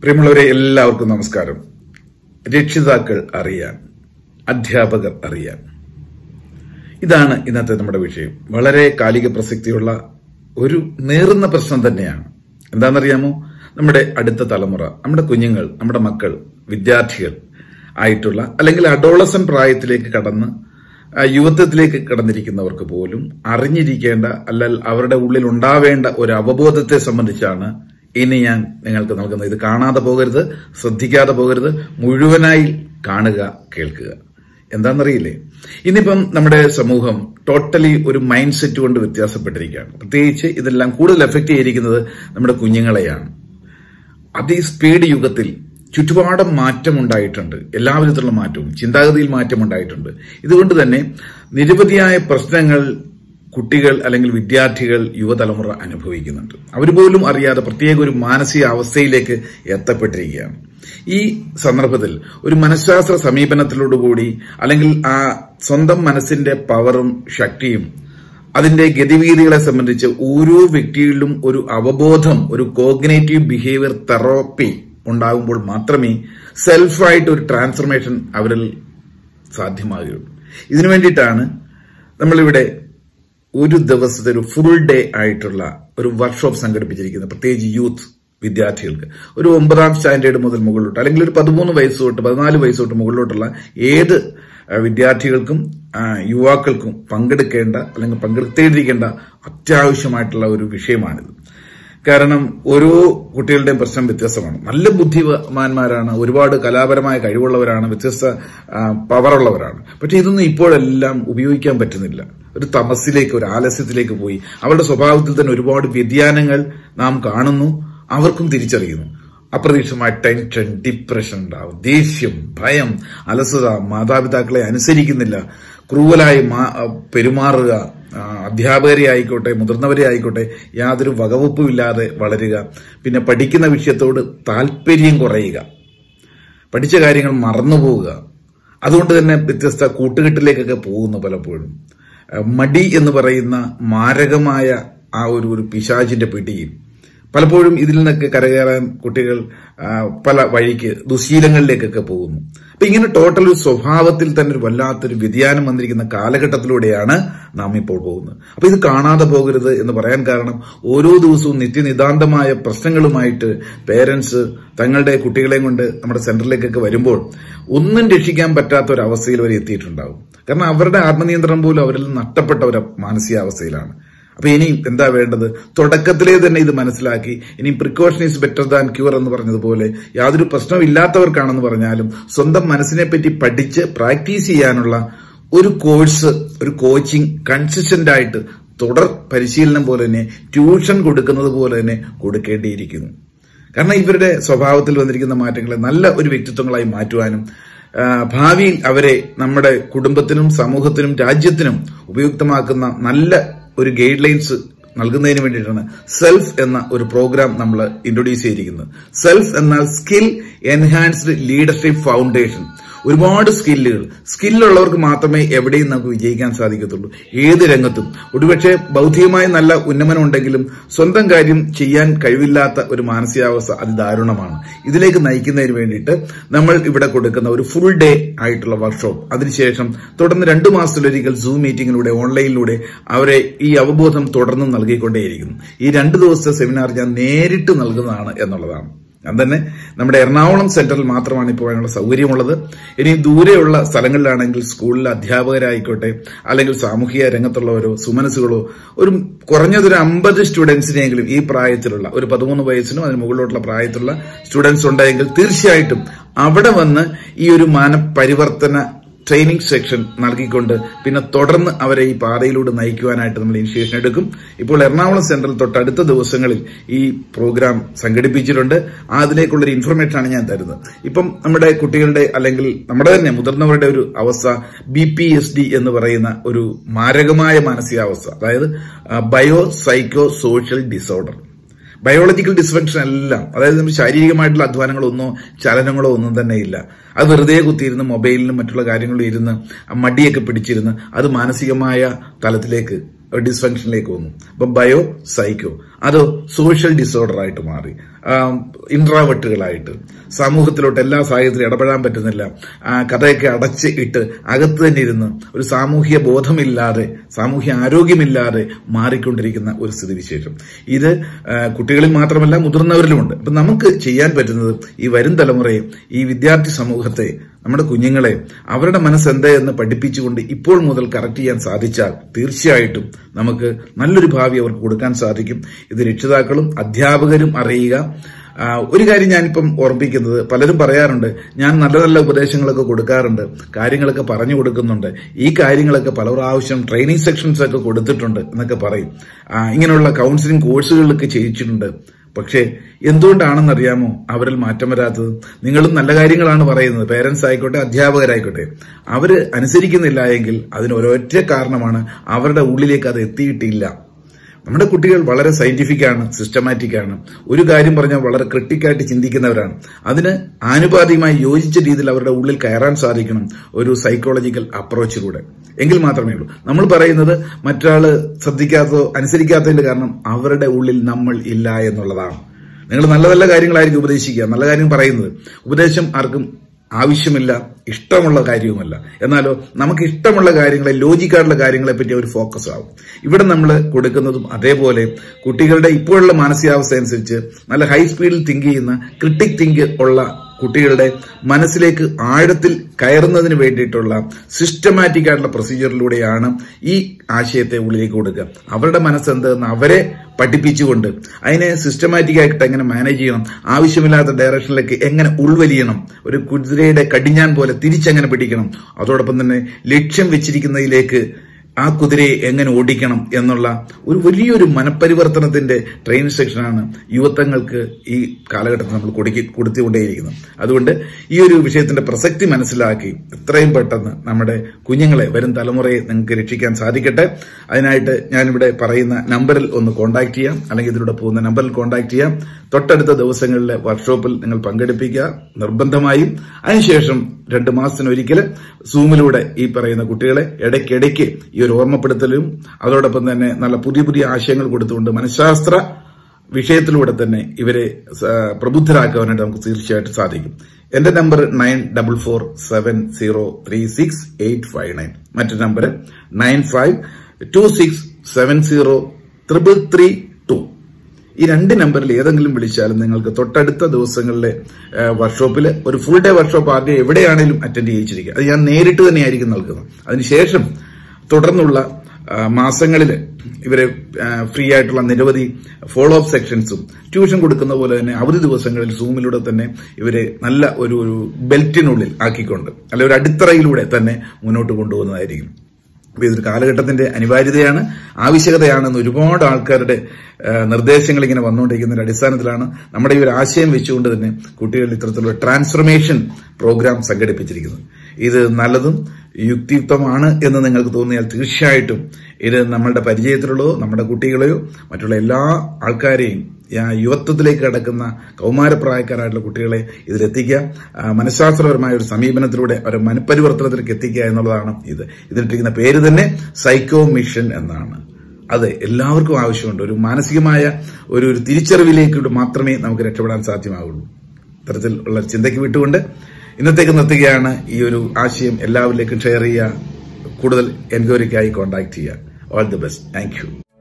പ്രിയമുള്ളവരെ എല്ലാവർക്കും നമസ്കാരം രക്ഷിതാക്കൾ അറിയാൻ അധ്യാപകർ അറിയാൻ ഇതാണ് ഇന്നത്തെ നമ്മുടെ വിഷയം വളരെ കാലിക പ്രസക്തിയുള്ള ഒരു നേറുന്ന പ്രശ്നം തന്നെയാണ് എന്താണെന്നറിയാമോ നമ്മുടെ അടുത്ത തലമുറ നമ്മുടെ കുഞ്ഞുങ്ങൾ നമ്മുടെ മക്കൾ വിദ്യാർത്ഥികൾ ആയിട്ടുള്ള അല്ലെങ്കിൽ അഡോളസൻ പ്രായത്തിലേക്ക് കടന്ന് ആ, യുവത്വത്തിലേക്ക് കടന്നിരിക്കുന്നവർക്ക് പോലും അറിഞ്ഞിരിക്കേണ്ട അല്ലെങ്കിൽ അവരുടെ ഉള്ളിൽ ഉണ്ടാവേണ്ട ഒരു അവബോധത്തെ സംബന്ധിച്ചാണ് ഇനി ഞാൻ നിങ്ങൾക്ക് നൽകുന്നത് ഇത് കാണാതെ പോകരുത് ശ്രദ്ധിക്കാതെ പോകരുത് മുഴുവനായി കാണുക കേൾക്കുക എന്താണെന്നറിയില്ലേ ഇന്നിപ്പം നമ്മുടെ സമൂഹം ടോട്ടലി ഒരു മൈൻഡ് സെറ്റ് കൊണ്ട് വ്യത്യാസപ്പെട്ടിരിക്കുകയാണ് പ്രത്യേകിച്ച് ഇതെല്ലാം കൂടുതൽ എഫക്ട് ചെയ്തിരിക്കുന്നത് നമ്മുടെ കുഞ്ഞുങ്ങളെയാണ് അതി സ്പീഡ് യുഗത്തിൽ ചുറ്റുപാടും മാറ്റമുണ്ടായിട്ടുണ്ട് എല്ലാവിധത്തിലുള്ള മാറ്റവും ചിന്താഗതിയിൽ മാറ്റമുണ്ടായിട്ടുണ്ട് ഇതുകൊണ്ട് തന്നെ നിരവധിയായ പ്രശ്നങ്ങൾ കുട്ടികൾ അല്ലെങ്കിൽ വിദ്യാർത്ഥികൾ യുവതലമുറ അനുഭവിക്കുന്നുണ്ട് അവർ പോലും അറിയാതെ പ്രത്യേക ഒരു മാനസിക അവസ്ഥയിലേക്ക് എത്തപ്പെട്ടിരിക്കുകയാണ് ഈ സന്ദർഭത്തിൽ ഒരു മനഃശാസ്ത്ര സമീപനത്തിലോടുകൂടി അല്ലെങ്കിൽ ആ സ്വന്തം മനസ്സിന്റെ പവറും ശക്തിയും അതിന്റെ ഗതിവീതികളെ സംബന്ധിച്ച് ഓരോ വ്യക്തിയിലും ഒരു അവബോധം ഒരു കോഗ്നേറ്റീവ് ബിഹേവിയർ തെറാപ്പി ഉണ്ടാകുമ്പോൾ മാത്രമേ സെൽഫായിട്ട് ഒരു ട്രാൻസ്ഫർമേഷൻ അവരിൽ സാധ്യമാകുകയുള്ളൂ ഇതിനു വേണ്ടിയിട്ടാണ് നമ്മളിവിടെ ഒരു ദിവസത്തെ ഒരു ഫുൾ ഡേ ആയിട്ടുള്ള ഒരു വർക്ക്ഷോപ്പ് സംഘടിപ്പിച്ചിരിക്കുന്നത് പ്രത്യേകിച്ച് യൂത്ത് വിദ്യാർത്ഥികൾക്ക് ഒരു ഒമ്പതാം സ്റ്റാൻഡേർഡ് മുതൽ മുകളിലോട്ട് അല്ലെങ്കിൽ ഒരു പതിമൂന്ന് വയസ്സ് തൊട്ട് പതിനാല് വയസ്സ് തൊട്ട് മുകളിലോട്ടുള്ള ഏത് ആ, വിദ്യാർത്ഥികൾക്കും ആ, യുവാക്കൾക്കും പങ്കെടുക്കേണ്ട അല്ലെങ്കിൽ പങ്കെടുത്തേണ്ടിരിക്കേണ്ട അത്യാവശ്യമായിട്ടുള്ള ഒരു വിഷയമാണിത് കാരണം ഓരോ കുട്ടികളുടെയും പ്രശ്നം വ്യത്യസ്തമാണ് നല്ല ബുദ്ധിമാന്മാരാണ് ഒരുപാട് കലാപരമായ കഴിവുള്ളവരാണ് വ്യത്യസ്ത ആ, പവറുള്ളവരാണ് പക്ഷെ ഇതൊന്നും ഇപ്പോഴെല്ലാം ഉപയോഗിക്കാൻ പറ്റുന്നില്ല ഒരു തമസിലേക്ക് ഒരു ആലസ്യത്തിലേക്ക് പോയി അവരുടെ സ്വഭാവത്തിൽ തന്നെ ഒരുപാട് വ്യതിയാനങ്ങൾ നാം കാണുന്നു അവർക്കും തിരിച്ചറിയുന്നു അപ്രതീക്ഷിതമായ ടെൻഷൻ ഡിപ്രഷൻ ഉണ്ടാവും ദേഷ്യം ഭയം അലസത മാതാപിതാക്കളെ അനുസരിക്കുന്നില്ല ക്രൂവലായി മാ- പെരുമാറുക ആ, അധ്യാപകരെ ആയിക്കോട്ടെ മുതിർന്നവരെ ആയിക്കോട്ടെ യാതൊരു വകവെപ്പുമില്ലാതെ വളരുക പിന്നെ പഠിക്കുന്ന വിഷയത്തോട് താല്പര്യം കുറയുക പഠിച്ച കാര്യങ്ങൾ മറന്നുപോവുക അതുകൊണ്ട് തന്നെ വ്യത്യസ്ത കൂട്ടുകെട്ടിലേക്കൊക്കെ പോകുന്നു പലപ്പോഴും ആ, മടി എന്ന് പറയുന്ന മാരകമായ ആ ഒരു ഒരു പിശാചിന്റെ പിടിയിൽ പലപ്പോഴും ഇതിൽ നിന്നൊക്കെ കരകയറാൻ കുട്ടികൾ ആ, പല വഴിക്ക് ദുശീലങ്ങളിലേക്കൊക്കെ പോകുന്നു അപ്പൊ ഇങ്ങനെ ടോട്ടൽ ഒരു സ്വഭാവത്തിൽ തന്നെ ഒരു വല്ലാത്തൊരു വ്യതിയാനം വന്നിരിക്കുന്ന കാലഘട്ടത്തിലൂടെയാണ് നാം ഇപ്പോൾ പോകുന്നത് അപ്പൊ ഇത് കാണാതെ പോകരുത് എന്ന് പറയാൻ കാരണം ഓരോ ദിവസവും നിത്യനിതാന്തമായ പ്രശ്നങ്ങളുമായിട്ട് പേരൻസ് തങ്ങളുടെ കുട്ടികളെയും കൊണ്ട് നമ്മുടെ സെന്ററിലേക്കൊക്കെ വരുമ്പോൾ ഒന്നും രക്ഷിക്കാൻ പറ്റാത്ത ഒരു അവസ്ഥയിൽ അവർ എത്തിയിട്ടുണ്ടാവും കാരണം അവരുടെ ആത്മനിയന്ത്രണം പോലും അവരിൽ നിന്ന് നഷ്ടപ്പെട്ട ഒരു മാനസികാവസ്ഥയിലാണ് അപ്പൊ ഇനി എന്താ വേണ്ടത് തുടക്കത്തിലേ തന്നെ ഇത് മനസ്സിലാക്കി ഇനി precaution is better than cure എന്ന് പറഞ്ഞതുപോലെ യാതൊരു പ്രശ്നവും ഇല്ലാത്തവർക്കാണെന്ന് പറഞ്ഞാലും സ്വന്തം മനസ്സിനെ പറ്റി പഠിച്ച് പ്രാക്ടീസ് ചെയ്യാനുള്ള ഒരു കോഴ്സ് ഒരു കോച്ചിങ് കൺസിസ്റ്റന്റ് ആയിട്ട് തുടർ പരിശീലനം പോലെ തന്നെ ട്യൂഷൻ കൊടുക്കുന്നത് പോലെ തന്നെ കൊടുക്കേണ്ടിയിരിക്കുന്നു കാരണം ഇവരുടെ സ്വഭാവത്തിൽ വന്നിരിക്കുന്ന മാറ്റങ്ങളെ നല്ല ഒരു വ്യക്തിത്വങ്ങളായി മാറ്റുവാനും ആ, ഭാവിയിൽ അവരെ നമ്മുടെ കുടുംബത്തിനും സമൂഹത്തിനും രാജ്യത്തിനും ഉപയുക്തമാക്കുന്ന നല്ല ഒരു ഗൈഡ് ലൈൻസ് നൽകുന്നതിന് വേണ്ടിയിട്ടാണ് സെൽഫ് എന്ന ഒരു പ്രോഗ്രാം നമ്മൾ ഇൻട്രൊഡ്യൂസ് ചെയ്തിരിക്കുന്നത് സെൽഫ് എന്നാൽ സ്കിൽ എൻഹാൻസ്ഡ് ലീഡർഷിപ്പ് ഫൗണ്ടേഷൻ ഒരുപാട് സ്കില്ലുകൾ സ്കില്ലുള്ളവർക്ക് മാത്രമേ എവിടെയും നമുക്ക് വിജയിക്കാൻ സാധിക്കത്തുള്ളൂ ഏത് രംഗത്തും ഒരുപക്ഷെ ഭൗതികമായി നല്ല ഉന്നമനം ഉണ്ടെങ്കിലും സ്വന്തം കാര്യം ചെയ്യാൻ കഴിവില്ലാത്ത ഒരു മാനസികാവസ്ഥ അതിദാരുണമാണ് ഇതിലേക്ക് നയിക്കുന്നതിന് വേണ്ടിയിട്ട് നമ്മൾ ഇവിടെ കൊടുക്കുന്ന ഒരു ഫുൾ ഡേ ആയിട്ടുള്ള വർക്ക്ഷോപ്പ് അതിനുശേഷം തുടർന്ന് രണ്ടു മാസത്തിലൊരിക്കൽ സൂം മീറ്റിംഗിലൂടെ ഓൺലൈനിലൂടെ അവരെ ഈ അവബോധം തുടർന്ന് നൽകിക്കൊണ്ടേയിരിക്കുന്നു ഈ രണ്ട് ദിവസത്തെ സെമിനാർ ഞാൻ നേരിട്ട് നൽകുന്നതാണ് എന്നുള്ളതാണ് ഞാൻ തന്നെ നമ്മുടെ എറണാകുളം സെന്ററിൽ മാത്രമാണ് ഇപ്പോൾ അതിനുള്ള സൗകര്യമുള്ളത് ഇനി ദൂരെയുള്ള സ്ഥലങ്ങളിലാണെങ്കിൽ സ്കൂളിലെ അധ്യാപകരായിക്കോട്ടെ അല്ലെങ്കിൽ സാമൂഹിക രംഗത്തുള്ളവരോ സുമനസ്സുകളോ ഒരു കുറഞ്ഞതൊരു അമ്പത് സ്റ്റുഡൻസിനെങ്കിലും ഈ പ്രായത്തിലുള്ള ഒരു പതിമൂന്ന് വയസ്സിനും അതിന് മുകളിലോട്ടുള്ള പ്രായത്തിലുള്ള സ്റ്റുഡൻസ് ഉണ്ടെങ്കിൽ തീർച്ചയായിട്ടും അവിടെ വന്ന് ഈ ഒരു മാനപരിവർത്തന ട്രെയിനിങ് സെക്ഷൻ നൽകിക്കൊണ്ട് പിന്നെ തുടർന്ന് അവരെ ഈ പാതയിലൂടെ നയിക്കുവാനായിട്ട് നമ്മൾ ഇനിഷ്യേഷൻ എടുക്കും ഇപ്പോൾ എറണാകുളം സെന്ററിൽ തൊട്ടടുത്ത ദിവസങ്ങളിൽ ഈ പ്രോഗ്രാം സംഘടിപ്പിച്ചിട്ടുണ്ട് അതിലേക്കുള്ള ഒരു ഇൻഫർമേഷൻ ആണ് ഞാൻ തരുന്നത് ഇപ്പം നമ്മുടെ കുട്ടികളുടെ അല്ലെങ്കിൽ നമ്മുടെ തന്നെ മുതിർന്നവരുടെ ഒരു അവസ്ഥ ബി പി എസ് ഡി എന്ന് പറയുന്ന ഒരു മാരകമായ മാനസികാവസ്ഥ അതായത് bio psycho social disorder biological dysfunction എല്ലാം അതായത് നമുക്ക് ശാരീരികമായിട്ടുള്ള അധ്വാനങ്ങളൊന്നോ ചലനങ്ങളോ ഒന്നും തന്നെ ഇല്ല അത് വെറുതെ കുത്തിയിരുന്ന് മൊബൈലിലും മറ്റുള്ള കാര്യങ്ങളിലും ഇരുന്ന് ആ മടിയൊക്കെ പിടിച്ചിരുന്ന് അത് മാനസികമായ തലത്തിലേക്ക് ഡിസ്ഫങ്ഷനിലേക്ക് വന്നു അപ്പം ബയോ സൈക്കോ അത് സോഷ്യൽ ഡിസോർഡർ ആയിട്ട് മാറി ഇൻട്രാവെട്ടുകളായിട്ട് സമൂഹത്തിലോട്ട് എല്ലാ സാഹചര്യത്തിലും ഇടപെടാൻ പറ്റുന്നില്ല ആ, കഥയൊക്കെ അടച്ച് ഇട്ട് അകത്ത് തന്നെ ഇരുന്ന് ഒരു സാമൂഹ്യ ബോധമില്ലാതെ സാമൂഹ്യ ആരോഗ്യമില്ലാതെ മാറിക്കൊണ്ടിരിക്കുന്ന ഒരു സ്ഥിതിവിശേഷം ഇത് ആ, കുട്ടികളിൽ മാത്രമല്ല മുതിർന്നവരിലുമുണ്ട് അപ്പൊ നമുക്ക് ചെയ്യാൻ പറ്റുന്നത് ഈ വരും തലമുറയെ ഈ വിദ്യാർത്ഥി സമൂഹത്തെ നമ്മുടെ കുഞ്ഞുങ്ങളെ അവരുടെ മനസ്സ് എന്ന് പഠിപ്പിച്ചുകൊണ്ട് ഇപ്പോൾ മുതൽ കറക്റ്റ് ചെയ്യാൻ സാധിച്ചാൽ തീർച്ചയായിട്ടും നമുക്ക് നല്ലൊരു ഭാവി അവർക്ക് കൊടുക്കാൻ സാധിക്കും ഇത് രക്ഷിതാക്കളും അധ്യാപകരും അറിയുക ആ, ഒരു കാര്യം ഞാനിപ്പം ഓർമ്മിക്കുന്നത് പലരും പറയാറുണ്ട് ഞാൻ നല്ല നല്ല ഉപദേശങ്ങളൊക്കെ കൊടുക്കാറുണ്ട് കാര്യങ്ങളൊക്കെ പറഞ്ഞു കൊടുക്കുന്നുണ്ട് ഈ കാര്യങ്ങളൊക്കെ പല പ്രാവശ്യം ട്രെയിനിങ് സെക്ഷൻസ് ഒക്കെ കൊടുത്തിട്ടുണ്ട് എന്നൊക്കെ പറയും ആ, ഇങ്ങനെയുള്ള കൗൺസിലിംഗ് കോഴ്സുകളിലൊക്കെ ചെയ്യിച്ചിട്ടുണ്ട് പക്ഷേ എന്തുകൊണ്ടാണെന്നറിയാമോ അവരിൽ മാറ്റം വരാത്തത് നിങ്ങളും നല്ല കാര്യങ്ങളാണ് പറയുന്നത് പേരൻസ് ആയിക്കോട്ടെ അധ്യാപകരായിക്കോട്ടെ അവര് അനുസരിക്കുന്നില്ല എങ്കിൽ അതിന് ഒരൊറ്റ കാരണമാണ് അവരുടെ ഉള്ളിലേക്ക് അത് എത്തിയിട്ടില്ല നമ്മുടെ കുട്ടികൾ വളരെ സയന്റിഫിക് ആണ് സിസ്റ്റമാറ്റിക് ആണ് ഒരു കാര്യം പറഞ്ഞാൽ വളരെ ക്രിട്ടിക്കായിട്ട് ചിന്തിക്കുന്നവരാണ് അതിന് ആനുപാതികമായി യോജിച്ച രീതിയിൽ അവരുടെ ഉള്ളിൽ കയറാൻ സാധിക്കണം ഒരു സൈക്കോളജിക്കൽ അപ്രോച്ചിലൂടെ എങ്കിൽ മാത്രമേ ഉള്ളൂ നമ്മൾ പറയുന്നത് മറ്റൊരാള് ശ്രദ്ധിക്കാത്തതോ അനുസരിക്കാത്തതിന്റെ കാരണം അവരുടെ ഉള്ളിൽ നമ്മൾ ഇല്ല എന്നുള്ളതാണ് നിങ്ങൾ നല്ല നല്ല കാര്യങ്ങളായിരിക്കും ഉപദേശിക്കുക നല്ല കാര്യം പറയുന്നത് ഉപദേശം ആർക്കും ആവശ്യമില്ല ഇഷ്ടമുള്ള കാര്യവുമല്ല എന്നാലോ നമുക്ക് ഇഷ്ടമുള്ള കാര്യങ്ങളെ ലോജിക്കായിട്ടുള്ള കാര്യങ്ങളെ പറ്റി ഒരു ഫോക്കസ് ആവും ഇവിടെ നമ്മൾ കൊടുക്കുന്നതും അതേപോലെ കുട്ടികളുടെ ഇപ്പോഴുള്ള മാനസികാവസ്ഥ അനുസരിച്ച് നല്ല ഹൈ സ്പീഡിൽ തിങ്ക് ചെയ്യുന്ന ക്രിട്ടിക് തിങ്ക് ഉള്ള കുട്ടികളുടെ മനസ്സിലേക്ക് ആഴത്തിൽ കയറുന്നതിന് വേണ്ടിയിട്ടുള്ള സിസ്റ്റമാറ്റിക് ആയിട്ടുള്ള പ്രൊസീജിയറിലൂടെയാണ് ഈ ആശയത്തെ ഉള്ളിലേക്ക് കൊടുക്കുക അവരുടെ മനസ്സെന്തെന്ന് അവരെ പഠിപ്പിച്ചുകൊണ്ട് അതിനെ സിസ്റ്റമാറ്റിക് ആയിട്ട് എങ്ങനെ മാനേജ് ചെയ്യണം ആവശ്യമില്ലാത്ത ഡയറക്ഷനിലേക്ക് എങ്ങനെ ഉൾവലിയണം ഒരു കുതിരയുടെ കടിഞ്ഞാൻ പോലെ തിരിച്ചെങ്ങനെ പിടിക്കണം അതോടൊപ്പം തന്നെ ലക്ഷ്യം വെച്ചിരിക്കുന്നതിലേക്ക് ആ കുതിരയെ എങ്ങനെ ഓടിക്കണം എന്നുള്ള ഒരു വലിയൊരു മനപരിവർത്തനത്തിന്റെ ട്രെയിനിങ് സെക്ഷനാണ് യുവത്വങ്ങൾക്ക് ഈ കാലഘട്ടത്തിൽ നമ്മൾ കൊടുക്കി കൊടുത്തുകൊണ്ടേയിരിക്കുന്നത് അതുകൊണ്ട് ഈ ഒരു വിഷയത്തിന്റെ പ്രസക്തി മനസ്സിലാക്കി എത്രയും പെട്ടെന്ന് നമ്മുടെ കുഞ്ഞുങ്ങളെ വരും തലമുറയെ നിങ്ങൾക്ക് രക്ഷിക്കാൻ സാധിക്കട്ടെ അതിനായിട്ട് ഞാനിവിടെ പറയുന്ന നമ്പറിൽ ഒന്ന് കോൺടാക്ട് ചെയ്യാം അല്ലെങ്കിൽ ഇതിലൂടെ പോകുന്ന നമ്പറിൽ കോൺടാക്ട് ചെയ്യാം തൊട്ടടുത്ത ദിവസങ്ങളിലെ വർക്ക്ഷോപ്പിൽ നിങ്ങൾ പങ്കെടുപ്പിക്കുക നിർബന്ധമായും അതിനുശേഷം രണ്ട് മാസത്തിനൊരിക്കൽ സൂമിലൂടെ ഈ പറയുന്ന കുട്ടികളെ ഇടയ്ക്കിടയ്ക്ക് ഈ ഒരു ഓർമ്മപ്പെടുത്തലും അതോടൊപ്പം തന്നെ നല്ല പുതിയ പുതിയ ആശയങ്ങൾ കൊടുത്തുകൊണ്ട് മനഃശാസ്ത്ര വിഷയത്തിലൂടെ തന്നെ ഇവരെ സ- പ്രബുദ്ധരാക്കുവാനായിട്ട് നമുക്ക് തീർച്ചയായിട്ടും സാധിക്കും എന്റെ number nine double four seven zero three six eight five nine മറ്റു number nine five two six seven zero triple three two ഈ രണ്ട് നമ്പറിൽ ഏതെങ്കിലും വിളിച്ചാലും നിങ്ങൾക്ക് തൊട്ടടുത്ത ദിവസങ്ങളിലെ വർക്ക്ഷോപ്പിൽ ഒരു ഫുൾ ഡേ വർക്ക്ഷോപ്പ് ആദ്യം എവിടെയാണെങ്കിലും അറ്റൻഡ് ചെയ്യിച്ചിരിക്കുക അത് ഞാൻ നേരിട്ട് തന്നെയായിരിക്കും നൽകുന്നത് അതിനുശേഷം തുടർന്നുള്ള മാസങ്ങളിൽ ഇവരെ ഫ്രീ ആയിട്ടുള്ള നിരവധി ഫോളോ അപ്പ് സെക്ഷൻസും ട്യൂഷൻ കൊടുക്കുന്ന പോലെ തന്നെ അവധി ദിവസങ്ങളിൽ സൂമിലൂടെ തന്നെ ഇവരെ നല്ല ഒരു ഒരു ബെൽറ്റിനുള്ളിൽ ആക്കിക്കൊണ്ട് അല്ലെ ഒരു അടിത്തറയിലൂടെ തന്നെ മുന്നോട്ട് കൊണ്ടുപോകുന്നതായിരിക്കും അപ്പൊ ഇതൊരു കാലഘട്ടത്തിന്റെ അനിവാര്യതയാണ് ആവശ്യകതയാണെന്ന് ഒരുപാട് ആൾക്കാരുടെ ആ, നിർദ്ദേശങ്ങൾ ഇങ്ങനെ വന്നുകൊണ്ടിരിക്കുന്നതിന്റെ അടിസ്ഥാനത്തിലാണ് നമ്മുടെ ഈ ഒരു ആശയം വെച്ചുകൊണ്ട് തന്നെ കുട്ടികളിൽ ഇത്തരത്തിലുള്ള ട്രാൻസ്ഫർമേഷൻ പ്രോഗ്രാം സംഘടിപ്പിച്ചിരിക്കുന്നത് ഇത് നല്ലതും യുക്തിയുക്തമാണ് എന്ന് നിങ്ങൾക്ക് തോന്നിയാൽ തീർച്ചയായിട്ടും ഇത് നമ്മളുടെ പരിചയത്തിലുള്ളതോ നമ്മുടെ കുട്ടികളെയോ മറ്റുള്ള എല്ലാ ആൾക്കാരെയും ആ യുവത്വത്തിലേക്ക് കടക്കുന്ന കൗമാരപ്രായക്കാരായിട്ടുള്ള കുട്ടികളെ ഇതിലെത്തിക്കുക ആ, മനഃശാസ്ത്രപരമായ ഒരു സമീപനത്തിലൂടെ അവരെ മനഃപരിവർത്തനത്തിലേക്ക് എത്തിക്കുക എന്നുള്ളതാണ് ഇത് ഇതിലിട്ടിരിക്കുന്ന പേര് തന്നെ സൈക്കോ മിഷൻ എന്നാണ് അതെ എല്ലാവർക്കും ആവശ്യമുണ്ട് ഒരു മാനസികമായ ഒരു ഒരു തിരിച്ചറിവിലേക്ക് മാത്രമേ നമുക്ക് രക്ഷപ്പെടാൻ സാധ്യമാകുള്ളൂ ഇത്തരത്തിൽ ഉള്ള ചിന്തയ്ക്ക് വിട്ടുകൊണ്ട് ഇന്നത്തേക്ക് നിർത്തുകയാണ് ഈ ഒരു ആശയം എല്ലാവരിലേക്കും ഷെയർ ചെയ്യുക കൂടുതൽ എൻക്വയറിക്കായി കോൺടാക്ട് ചെയ്യുക all the best thank U